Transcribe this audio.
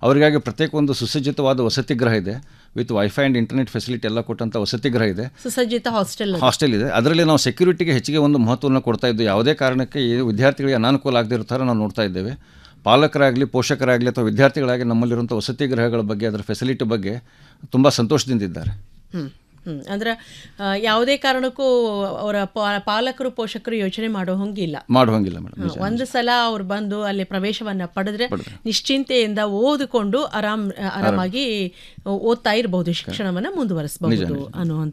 ಅವರಿಗಾಗಿ ಪ್ರತ್ಯೇಕ ಒಂದು ಸುಸಜ್ಜಿತವಾದ ವಸತಿ ಗೃಹ ಇದೆ with wifi and internet facility ಎಲ್ಲ ಕೊಟ್ಟಂಥ ವಸತಿ ಗೃಹ ಇದೆ ಸುಸಜ್ಜಿತ ಹಾಸ್ಟೆಲ್ ಅದು. ಹಾಸ್ಟೆಲ್ ಇದೆ ಅದರಲ್ಲಿ ನಾವು ಸೆಕ್ಯೂರಿಟಿಗೆ ಹೆಚ್ಚಿಗೆ ಒಂದು ಮಹತ್ವವನ್ನು ಕೊಡ್ತಾ ಇದ್ದು ಯಾವುದೇ ಕಾರಣಕ್ಕೆ ಈ ವಿದ್ಯಾರ್ಥಿಗಳಿಗೆ ಅನಾನುಕೂಲ ಆಗದಿರೋ ಥರ ನಾವು ನೋಡ್ತಾ ಇದ್ದೇವೆ ಪಾಲಕರಾಗಲಿ ಪೋಷಕರಾಗಲಿ ಅಥವಾ ವಿದ್ಯಾರ್ಥಿಗಳಾಗಿ ನಮ್ಮಲ್ಲಿರುವಂಥ ವಸತಿ ಗೃಹಗಳ ಬಗ್ಗೆ ಅದರ ಫೆಸಿಲಿಟಿ ಬಗ್ಗೆ ತುಂಬ ಸಂತೋಷದಿಂದಿದ್ದಾರೆ ಹ್ಮ್ ಹ್ಮ್ ಅಂದ್ರೆ ಆ, ಯಾವುದೇ ಕಾರಣಕ್ಕೂ ಅವರ ಪಾ- ಪಾಲಕರು ಪೋಷಕರು ಯೋಚನೆ ಮಾಡೋ ಹಂಗಿಲ್ಲ ಮಾಡುವಂಗಿಲ್ಲ ಮೇಡಮ್ ನಿಜ ಒಂದು ಸಲ ಅವ್ರು ಬಂದು ಅಲ್ಲಿ ಪ್ರವೇಶವನ್ನ ಪಡೆದ್ರೆ ನಿಶ್ಚಿಂತೆಯಿಂದ ಓದಿಕೊಂಡು ಆರಾಮ್ ಆರಾಮಾಗಿ ಓದ್ತಾ ಇರಬಹುದು ಶಿಕ್ಷಣವನ್ನ ಮುಂದುವರಿಸಬಹುದು ಅನ್ನುವಂಥ